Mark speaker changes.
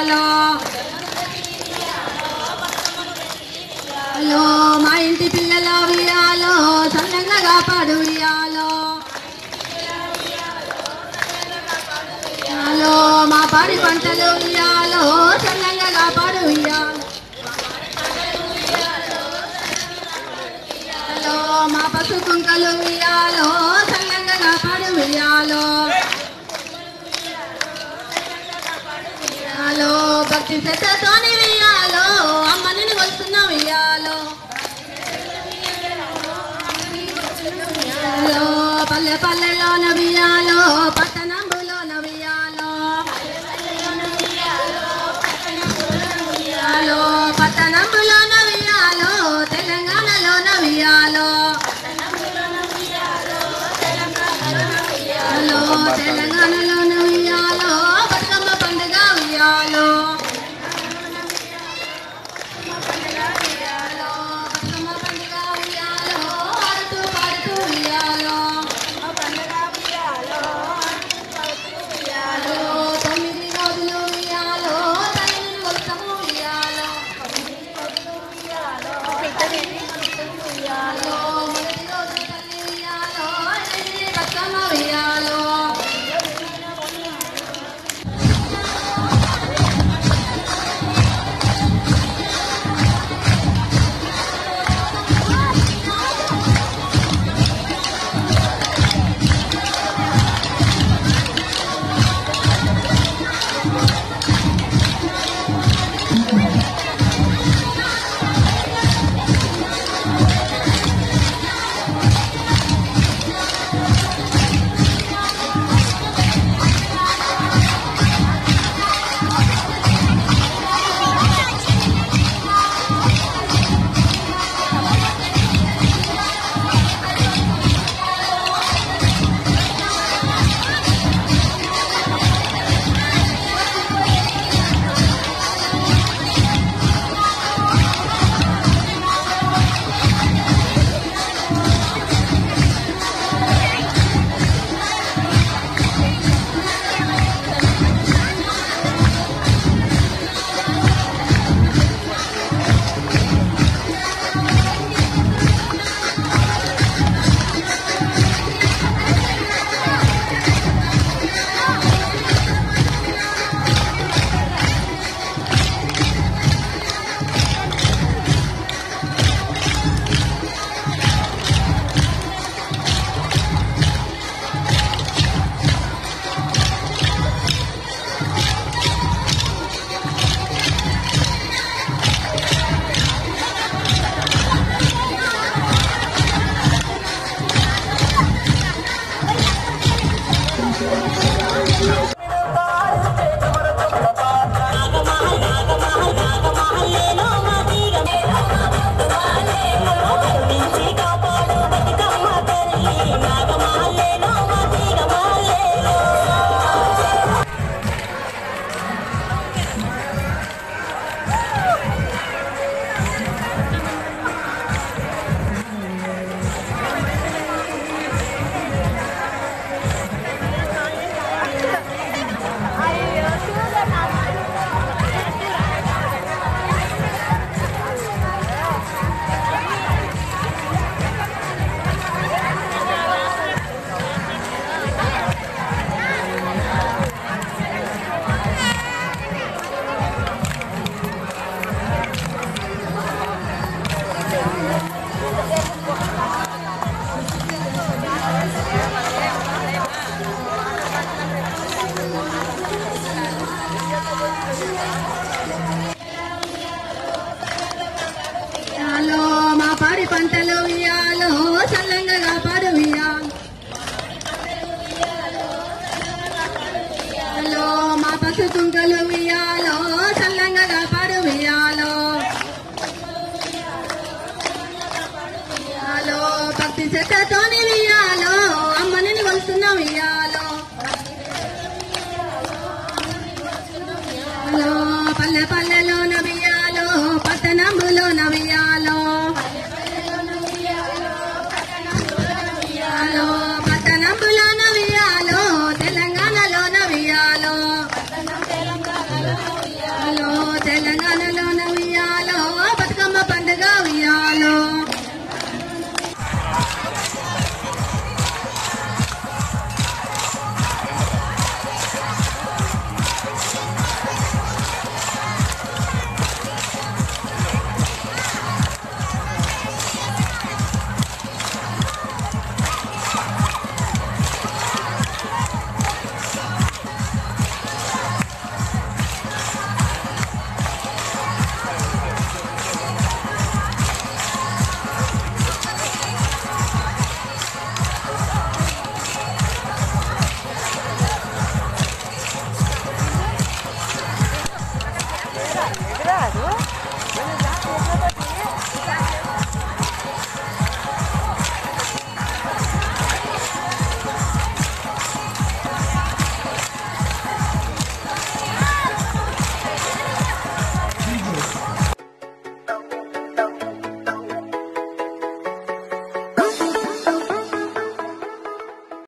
Speaker 1: ఉయ్యాలో హలో మా ఇంటి పిల్లల ఉయ్యాలో చల్లంగా కాపాడు ఉయ్యాలో ఉయ్యాలో మా పాడి పంటలు ఉయ్యాలో చల్లంగా కాపాడు ఉయ్యాలో ఉయ్యాలో మా పసు కుంకలు ఉయ్యాలో చల్లంగా కాపాడు ఉయ్యాలో ఉయ్యాలో భక్తి శ్రద్ధతోని ఉయ్యాలో అమ్మని వస్తున్న ఉయ్యాలో ఉయ్యాలో పల్లె పల్లెలో నవ్యాలో పట్టణంబులో నవ్యాలో ఉయ్యాలో పట్టణంబులో నవ్యాలో తెలంగాణలో నవ్యాలో ఉయ్యాలో తెలంగాణలో నవ్యాలో బతుకమ్మ పండుగ ఉయ్యాలో ఉయ్యాలో బతుకమ్మ పండుగ ఉయ్యాలో ఆడుతూ పాడుతూ ఉయ్యాలో ఉయ్యాలో తొమ్మిది రోజులు ఉయ్యాలో తల్లిని మొత్తము ఉయ్యాలో ఉయ్యాలో మొదటి రోజు తల్లి ఉయ్యాలో ఎనిమిది బతుకమ్మ ఉయ్యాలో ఉయ్యాలో మా పాడి పంటలు ఉయ్యాలో చల్లంగా కాపాడు ఉయ్యాలో ఉయ్యాలో మా పసు కుంకలు ఉయ్యాలో చల్లంగా కాపాడు ఉయ్యాలో ఉయ్యాలో భక్తి చెక్కతోని ఉయ్యాలో అమ్మని కొలుస్తున్న ఉయ్యాలో ఉయ్యాలో పల్లె పల్లెలో నవ్యాలో పట్టణంబులో